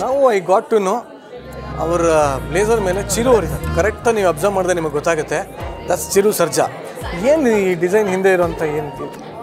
ನಾವು I got to know ಅವರ blazer ಮೇಲೆ ಚಿರು ಅವರಿದ್ದಾರೆ ಕರೆಕ್ಟಾಗಿ ನೀವು ಅಬ್ಸರ್ವ್ ಮಾಡಿದ್ರೆ ನಿಮಗೆ ಗೊತ್ತಾಗುತ್ತೆ ದಟ್ಸ್ ಚಿರು ಸರ್ಜಾ ಏನು ಈ ಡಿಸೈನ್ ಹಿಂದೆ ಇರೋಂಥ ಏನು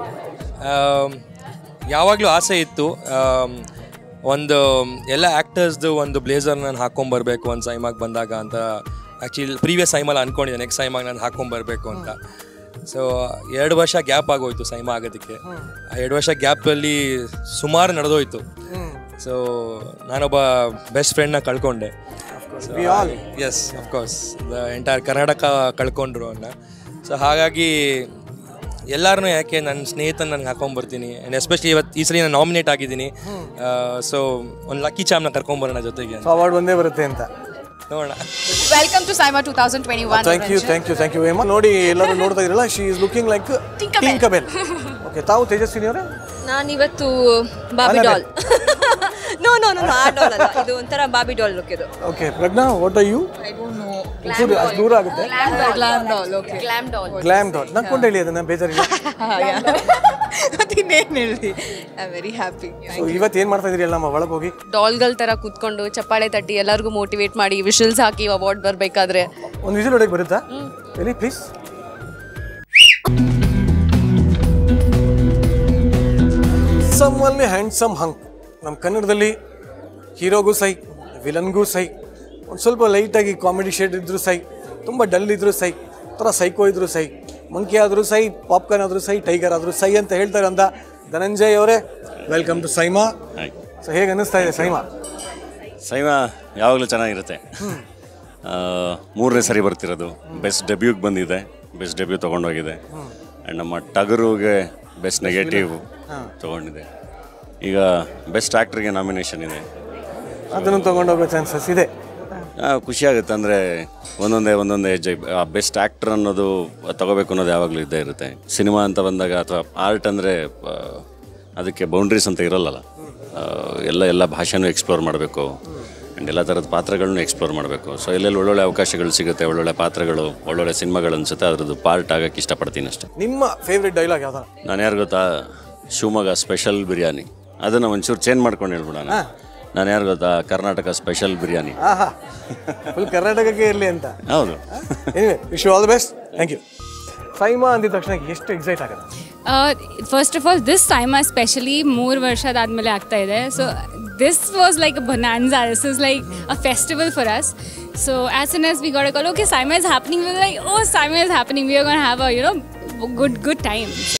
ಯಾವಾಗಲೂ ಆಸೆ ಇತ್ತು ಆಮ್, ಒಂದು ಎಲ್ಲ ಆ್ಯಕ್ಟರ್ಸ್ದು ಒಂದು ಬ್ಲೇಸರ್ ನಾನು ಹಾಕ್ಕೊಂಬರ್ಬೇಕು ಒಂದು ಸೈಮಾಗಿ ಬಂದಾಗ ಅಂತ ಆ್ಯಕ್ಚುಲಿ ಪ್ರೀವಿಯಸ್ ಸೈಮಲ್ಲಿ ಅಂದ್ಕೊಂಡಿದ್ದೆ ನೆಕ್ಸ್ಟ್ ಸೈಮಾಗಿ ನಾನು ಹಾಕ್ಕೊಂಬರ್ಬೇಕು ಅಂತ ಸೊ ಎರಡು ವರ್ಷ ಗ್ಯಾಪ್ ಆಗೋಯ್ತು ಸೈಮಾ ಆಗೋದಕ್ಕೆ ಆ ಎರಡು ವರ್ಷ ಗ್ಯಾಪಲ್ಲಿ ಸುಮಾರು ನಡೆದೋಯ್ತು ಸೊ ನಾನೊಬ್ಬ ಬೆಸ್ಟ್ ಫ್ರೆಂಡ್ನ ಕಳ್ಕೊಂಡೆ yes of course the entire Karnataka ಕಳ್ಕೊಂಡ್ರು ಅವನ್ನ ಸೊ ಹಾಗಾಗಿ ಎಲ್ಲರನ್ನೂ ಯಾಕೆ ನನ್ನ ಸ್ನೇಹಿತನ ನನಗೆ ಹಾಕೊಂಡ್ಬರ್ತೀನಿ ಆ್ಯಂಡ್ ಎಸ್ಪೆಷಲಿ ಇವತ್ತು ಈ ಸಲ ನಾನು ನಾಮಿನೇಟ್ ಆಗಿದ್ದೀನಿ ಸೊ ಒಂದು ಲಕ್ಕಿ ಚಾಮ್ನ ಕರ್ಕೊಂಬರೋಣ ಜೊತೆಗೆ ಅಂತ. ಅವಾರ್ಡ್ ಒಂದೇ ಬರುತ್ತೆ ಅಂತ ನೋಡೋಣ welcome to SIIMA two thousand twenty one thank you thank you thank you Hema ನೋಡಿ ಎಲ್ಲರೂ ನೋಡ್ತಾ ಇದ್ರಲ್ಲ she is looking like Tinkerbell okay ತಾವು ತೇಜಸ್ವಿನಿ ಅವರೇ ನಾನಿವತ್ತು ಬಾಬಿ ಡಾಲ್ ನೋ ನೋ ನೋ ಆ ಡಾಲ್ ಅಲ್ಲ ಇದು ಒಂಥರ ಬಾಬಿ ಡಾಲ್ ಲುಕ್ ಇದು okay Prajna what are you ಅಷ್ಟು ದೂರ ಆಗುತ್ತೆ glam doll okay glam doll glam doll ನಕ್ಕೊಂಡು ಹೇಳಿ ಅದನ್ನ ಬೇಜಾರಿಲ್ಲ ಇನ್ನೇನು ಹೇಳಿ ಐ ವೆರಿ ಹ್ಯಾಪಿ ಸೊ ಇವತ್ತು ಏನು ಮಾಡ್ತಾ ಇದ್ರಿ ಎಲ್ಲ ನಮ್ಮ ಒಳಗೆ ಹೋಗಿ ಡಾಲ್ಗಳ ತರ ಕೂತ್ಕೊಂಡು ಚಪ್ಪಾಳೆ ತಟ್ಟಿ ಎಲ್ಲರಿಗೂ ಮೋಟಿವೇಟ್ ಮಾಡಿ ವಿಷಲ್ಸ್ ಹಾಕಿ ಅವಾರ್ಡ್ ಬರ್ಬೇಕಾದ್ರೆ ಒಂದು ವಿಸಿಲ್ ಹೊಡೆಗೆ ಬರುತ್ತಾ ಹೇಳಿ ಪ್ಲೀಸ್ ಸಮ್ಮಲ್ಲಿ ಹ್ಯಾಂಡ್ಸಮ್ ಹಂಕ್ ನಮ್ಮ ಕನ್ನಡದಲ್ಲಿ ಹೀರೋಗೂ ಸೈ ವಿಲನ್ಗೂ ಸೈ ಒಂದು ಸ್ವಲ್ಪ ಲೈಟಾಗಿ ಕಾಮಿಡಿ ಶೇಡ್ ಇದ್ರೂ ಸೈ ತುಂಬ ಡಲ್ ಇದ್ರೂ ಸೈ ಥರ ಸೈಕೋ ಇದ್ರೂ ಸೈ ಮಂಕಿ ಆದರೂ ಸೈ ಪಾಪ್ಕಾರ್ನ್ ಆದರೂ ಸೈ ಟೈಗರ್ ಆದರೂ ಸೈ ಅಂತ ಹೇಳ್ತಾರೆ ಅಂತ ಧನಂಜಯ್ ಅವರೇ ವೆಲ್ಕಮ್ ಟು ಸೈಮಾ ಸೊ ಹೇಗೆ ಅನ್ನಿಸ್ತಾ ಇದೆ ಸೈಮಾ ಸೈಮ ಯಾವಾಗಲೂ ಚೆನ್ನಾಗಿರುತ್ತೆ ಆ, ಮೂರನೇ ಸರಿ ಬರ್ತಿರೋದು ಬೆಸ್ಟ್ ಡೆಬ್ಯೂಗೆ ಬಂದಿದೆ ಬೆಸ್ಟ್ ಡೆಬ್ಯೂ ತೊಗೊಂಡೋಗಿದೆ ಆ್ಯಂಡ್ ನಮ್ಮ ಟಗರುಗೆ ಬೆಸ್ಟ್ ನೆಗೆಟಿವ್ ತೊಗೊಂಡಿದೆ ಈಗ ಬೆಸ್ಟ್ ಆ್ಯಕ್ಟ್ರಿಗೆ ನಾಮಿನೇಷನ್ ಇದೆ ಅದನ್ನು ತೊಗೊಂಡೋಗೋ ಚಾನ್ಸಸ್ ಇದೆ ಆ, ಖುಷಿಯಾಗುತ್ತೆ ಅಂದರೆ ಒಂದೊಂದೇ ಒಂದೊಂದೇ ಹೆಜ್ಜೆ ಆ ಬೆಸ್ಟ್ ಆ್ಯಕ್ಟರ್ ಅನ್ನೋದು ತಗೋಬೇಕು ಅನ್ನೋದು ಯಾವಾಗಲೂ ಇದ್ದೇ ಇರುತ್ತೆ ಸಿನಿಮಾ ಅಂತ ಬಂದಾಗ ಅಥವಾ ಆರ್ಟ್ ಅಂದರೆ ಅದಕ್ಕೆ ಬೌಂಡ್ರೀಸ್ ಅಂತ ಇರಲ್ಲಲ್ಲ ಆ, ಎಲ್ಲ ಎಲ್ಲ ಭಾಷೆನೂ ಎಕ್ಸ್ಪ್ಲೋರ್ ಮಾಡಬೇಕು ಆ್ಯಂಡ್ ಎಲ್ಲ ಥರದ ಪಾತ್ರಗಳನ್ನೂ ಎಕ್ಸ್ಪ್ಲೋರ್ ಮಾಡಬೇಕು ಸೊ ಎಲ್ಲೆಲ್ಲಿ ಒಳ್ಳೊಳ್ಳೆ ಅವಕಾಶಗಳು ಸಿಗುತ್ತೆ ಒಳ್ಳೊಳ್ಳೆ ಪಾತ್ರಗಳು ಒಳ್ಳೊಳ್ಳೆ ಸಿನಿಮಾಗಳು ಅನ್ಸುತ್ತೆ ಅದ್ರದ್ದು ಪಾರ್ಟ್ ಆಗಕ್ಕೆ ಇಷ್ಟಪಡ್ತೀನಿ ಅಷ್ಟೇ ನಿಮ್ಮ ಫೇವ್ರೆಟ್ ಡೈಲಾಗ್ ಯಾವ್ದಾರ ನಾನು ಯಾರು ಗೊತ್ತಾ ಶಿವಮೊಗ್ಗ ಸ್ಪೆಷಲ್ ಬಿರಿಯಾನಿ ಅದನ್ನು ಒಂಚೂರು ಚೇಂಜ್ ಮಾಡ್ಕೊಂಡು ಹೇಳ್ಬಿಡೋಣ ನಾನು ಯಾರು ಗೊತ್ತಾ ಕರ್ನಾಟಕ ಸ್ಪೆಷಲ್ ಬಿರಿಯಾನಿ ಆಹಾ ಫುಲ್ ಕರ್ನಾಟಕಕ್ಕೆ ಇರಲಿ ಅಂತ ಹೌದು anyway wish you all the best thank you SIIMA ಅಂದಿದ ತಕ್ಷಣ ಎಷ್ಟು ಎಕ್ಸೈಟ್ ಆಗುತ್ತೆ first of all this time specially ಮೂರು ವರ್ಷದಾದ್ಮೇಲೆ ಆಗ್ತಾ ಇದೆ so this was like a bonanza this is like a festival for us so as soon as we got call okay SIIMA is happening like oh SIIMA is happening we are gonna have a you know good good time